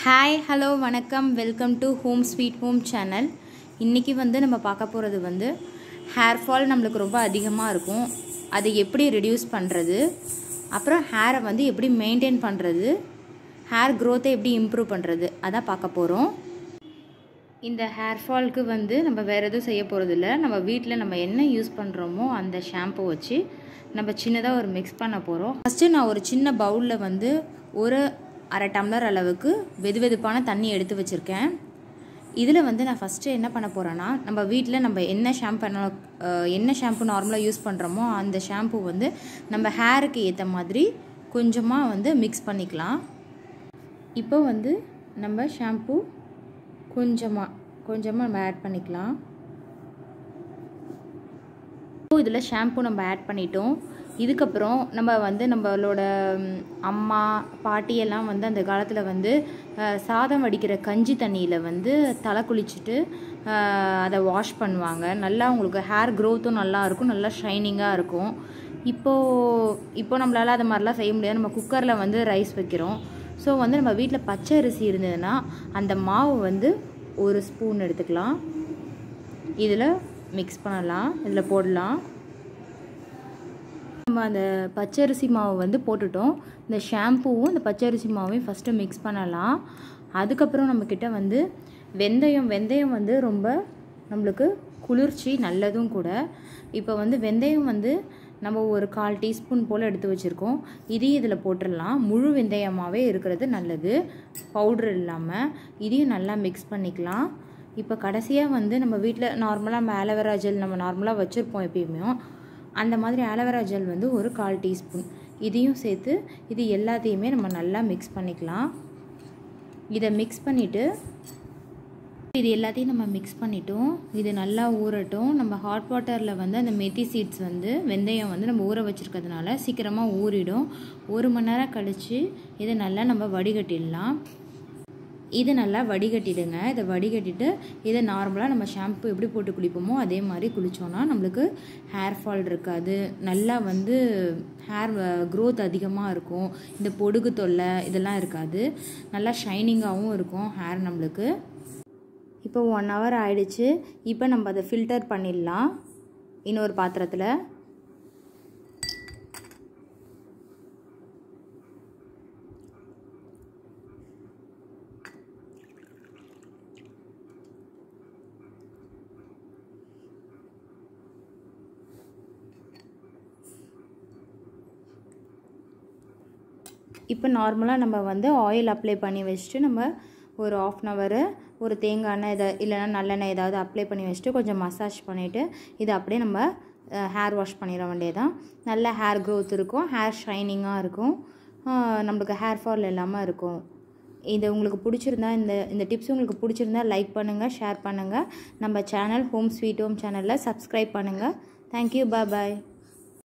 hi hello வணக்கம் welcome to home sweet home channel இன்றைக்கி வந்து நம்ம பார்க்க போகிறது வந்து ஹேர் ஃபால் நம்மளுக்கு ரொம்ப அதிகமாக இருக்கும் அதை எப்படி ரெடியூஸ் பண்ணுறது அப்புறம் ஹேரை வந்து எப்படி மெயின்டைன் பண்ணுறது ஹேர் க்ரோத்தை எப்படி இம்ப்ரூவ் பண்ணுறது அதான் பார்க்க போகிறோம் இந்த ஹேர் ஃபால்க்கு வந்து நம்ம வேறு எதுவும் செய்ய போகிறதில்ல நம்ம வீட்டில் நம்ம என்ன யூஸ் பண்ணுறோமோ அந்த ஷாம்பு வச்சு நம்ம சின்னதாக ஒரு மிக்ஸ் பண்ண போகிறோம் ஃபஸ்ட்டு நான் ஒரு சின்ன பவுலில் வந்து ஒரு அரை டம்ளர் அளவுக்கு வெது வெதுப்பான தண்ணி எடுத்து வச்சுருக்கேன் இதில் வந்து நான் ஃபஸ்ட்டு என்ன பண்ண போகிறேன்னா நம்ம வீட்டில் நம்ம என்ன ஷாம்பு பண்ண என்ன ஷாம்பு நார்மலாக யூஸ் பண்ணுறோமோ அந்த ஷாம்பு வந்து நம்ம ஹேருக்கு ஏற்ற மாதிரி கொஞ்சமாக வந்து மிக்ஸ் பண்ணிக்கலாம் இப்போ வந்து நம்ம ஷாம்பு கொஞ்சமாக கொஞ்சமாக நம்ம ஆட் பண்ணிக்கலாம் இதில் ஷாம்பு நம்ம ஆட் பண்ணிட்டோம் இதுக்கப்புறம் நம்ம வந்து நம்மளோட அம்மா பாட்டியெல்லாம் வந்து அந்த காலத்தில் வந்து சாதம் வடிக்கிற கஞ்சி தண்ணியில் வந்து தலை குளிச்சுட்டு அதை வாஷ் பண்ணுவாங்க நல்லா உங்களுக்கு ஹேர் க்ரோத்தும் நல்லா இருக்கும் நல்லா ஷைனிங்காக இருக்கும் இப்போது இப்போ நம்மளால் அது மாதிரிலாம் செய்ய முடியாது நம்ம குக்கரில் வந்து ரைஸ் வைக்கிறோம் ஸோ வந்து நம்ம வீட்டில் பச்சை அரிசி இருந்ததுன்னா அந்த மாவு வந்து ஒரு ஸ்பூன் எடுத்துக்கலாம் இதில் மிக்ஸ் பண்ணலாம் இதில் போடலாம் நம்ம அந்த பச்சரிசி மாவு வந்து போட்டுட்டோம் இந்த ஷாம்பூவும் இந்த பச்சரிசி மாவையும் ஃபஸ்ட்டு மிக்ஸ் பண்ணலாம் அதுக்கப்புறம் நம்மக்கிட்ட வந்து வெந்தயம் வெந்தயம் வந்து ரொம்ப நம்மளுக்கு குளிர்ச்சி நல்லதும் கூட இப்போ வந்து வெந்தயம் வந்து நம்ம ஒரு கால் டீஸ்பூன் போல் எடுத்து வச்சுருக்கோம் இதையும் இதில் போட்டுடலாம் முழு வெந்தயமாகவே இருக்கிறது நல்லது பவுட்ரு இல்லாமல் இதையும் நல்லா மிக்ஸ் பண்ணிக்கலாம் இப்போ கடைசியாக வந்து நம்ம வீட்டில் நார்மலாக நம்ம ஆலோவேரா ஜெல் நம்ம நார்மலாக வச்சுருப்போம் எப்பயுமே அந்த மாதிரி ஆலோவேரா ஜெல் வந்து ஒரு கால் டீஸ்பூன் இதையும் சேர்த்து இது எல்லாத்தையுமே நம்ம நல்லா மிக்ஸ் பண்ணிக்கலாம் இதை மிக்ஸ் பண்ணிவிட்டு இது எல்லாத்தையும் நம்ம மிக்ஸ் பண்ணிட்டோம் இது நல்லா ஊறட்டும் நம்ம ஹாட் வாட்டரில் வந்து அந்த மெத்தி சீட்ஸ் வந்து வெந்தயம் வந்து நம்ம ஊற வச்சுருக்கிறதுனால சீக்கிரமாக ஊறிடும் ஒரு மணி நேரம் கழித்து இதை நல்லா நம்ம வடிகட்டிடலாம் இது நல்லா வடிகட்டிடுங்க இதை வடிகட்டிட்டு இதை நார்மலாக நம்ம ஷாம்பு எப்படி போட்டு குளிப்போமோ அதே மாதிரி குளித்தோன்னா நம்மளுக்கு ஹேர் ஃபால் இருக்காது நல்லா வந்து ஹேர் க்ரோத் அதிகமாக இருக்கும் இந்த பொடுகு தொல்லை இதெல்லாம் இருக்காது நல்லா ஷைனிங்காகவும் இருக்கும் ஹேர் நம்மளுக்கு இப்போ ஒன் ஹவர் ஆயிடுச்சு இப்போ நம்ம அதை ஃபில்டர் பண்ணிடலாம் இன்னொரு பாத்திரத்தில் இப்போ நார்மலாக நம்ம வந்து ஆயில் அப்ளை பண்ணி வச்சுட்டு நம்ம ஒரு ஆஃப் அன் ஹவரு ஒரு தேங்காய் எண்ணெய் இதை இல்லைனா நல்லெண்ணெய் ஏதாவது அப்ளை பண்ணி வச்சுட்டு கொஞ்சம் மசாஜ் பண்ணிவிட்டு இதை அப்படியே நம்ம ஹேர் வாஷ் பண்ணிட வேண்டியதான் நல்ல ஹேர் க்ரோத் இருக்கும் ஹேர் ஷைனிங்காக இருக்கும் நம்மளுக்கு ஹேர் ஃபால் இல்லாமல் இருக்கும் இது உங்களுக்கு பிடிச்சிருந்தா இந்த இந்த டிப்ஸ் உங்களுக்கு பிடிச்சிருந்தா லைக் பண்ணுங்கள் ஷேர் பண்ணுங்கள் நம்ம சேனல் ஹோம் ஸ்வீட் ஹோம் சேனலில் சப்ஸ்கிரைப் பண்ணுங்கள் தேங்க்யூ பாய் பாய்